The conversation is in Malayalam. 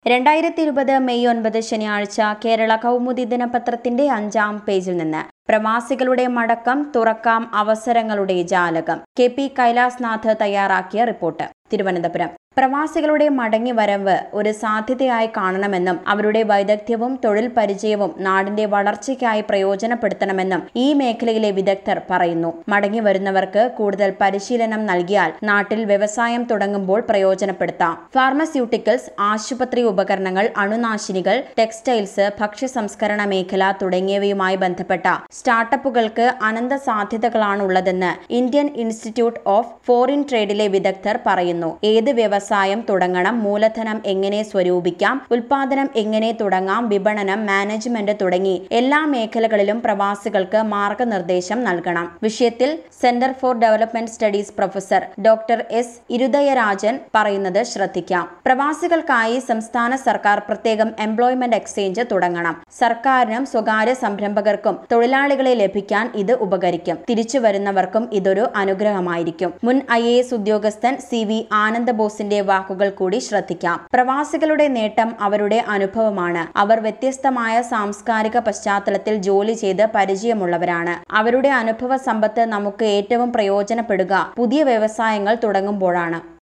രണ്ടായിരത്തി ഇരുപത് മെയ് ഒൻപത് ശനിയാഴ്ച കേരള കൗമുദി ദിനപത്രത്തിന്റെ അഞ്ചാം പേജിൽ നിന്ന് പ്രവാസികളുടെ മടക്കം തുറക്കാം അവസരങ്ങളുടെ ജാലകം കെ പി കൈലാസ്നാഥ് തയ്യാറാക്കിയ റിപ്പോർട്ട് തിരുവനന്തപുരം പ്രവാസികളുടെ മടങ്ങി വരവ് ഒരു സാധ്യതയായി കാണണമെന്നും അവരുടെ വൈദഗ്ധ്യവും തൊഴിൽ പരിചയവും നാടിന്റെ വളർച്ചയ്ക്കായി പ്രയോജനപ്പെടുത്തണമെന്നും ഈ മേഖലയിലെ വിദഗ്ധർ പറയുന്നു മടങ്ങി വരുന്നവർക്ക് കൂടുതൽ പരിശീലനം നൽകിയാൽ നാട്ടിൽ വ്യവസായം തുടങ്ങുമ്പോൾ പ്രയോജനപ്പെടുത്താം ഫാർമസ്യൂട്ടിക്കൽസ് ആശുപത്രി ഉപകരണങ്ങൾ അണുനാശിനികൾ ടെക്സ്റ്റൈൽസ് ഭക്ഷ്യ സംസ്കരണ മേഖല തുടങ്ങിയവയുമായി ബന്ധപ്പെട്ട സ്റ്റാർട്ടപ്പുകൾക്ക് അനന്ത സാധ്യതകളാണുള്ളതെന്ന് ഇന്ത്യൻ ഇൻസ്റ്റിറ്റ്യൂട്ട് ഓഫ് ഫോറിൻ ട്രേഡിലെ വിദഗ്ധർ പറയുന്നു ഏത് വ്യവസായം തുടങ്ങണം മൂലധനം എങ്ങനെ സ്വരൂപിക്കാം ഉൽപാദനം എങ്ങനെ തുടങ്ങാം വിപണനം മാനേജ്മെന്റ് തുടങ്ങി എല്ലാ മേഖലകളിലും പ്രവാസികൾക്ക് മാർഗനിർദ്ദേശം നൽകണം വിഷയത്തിൽ Centre for Development Studies professor doctor S Irudayarajan പറയുന്നത് ശ്രദ്ധിക്കാം പ്രവാസികൾക്കായി സംസ്ഥാന സർക്കാർ പ്രത്യേകം എംപ്ലോയ്മെന്റ് എക്സ്ചേഞ്ച് തുടങ്ങണം സർക്കാരിനും സ്വകാര്യ സംരംഭകർക്കും തൊഴിലാളികളെ ലഭിക്കാൻ ഇത് ഉപകരിക്കും തിരിച്ചു വരുന്നവർക്കും ഇതൊരു അനുഗ്രഹമായിരിക്കും മുൻ ഐ എ എസ് ഉദ്യോഗസ്ഥൻ സി വി ആനന്ദബോസിന്റെ വാക്കുകൾ കൂടി ശ്രദ്ധിക്കാം പ്രവാസികളുടെ നേട്ടം അവരുടെ അനുഭവമാണ് അവർ വ്യത്യസ്തമായ സാംസ്കാരിക പശ്ചാത്തലത്തിൽ ജോലി ചെയ്ത് പരിചയമുള്ളവരാണ് അവരുടെ അനുഭവ സമ്പത്ത് നമുക്ക് ഏറ്റവും പ്രയോജനപ്പെടുക പുതിയ വ്യവസായങ്ങൾ തുടങ്ങുമ്പോഴാണ്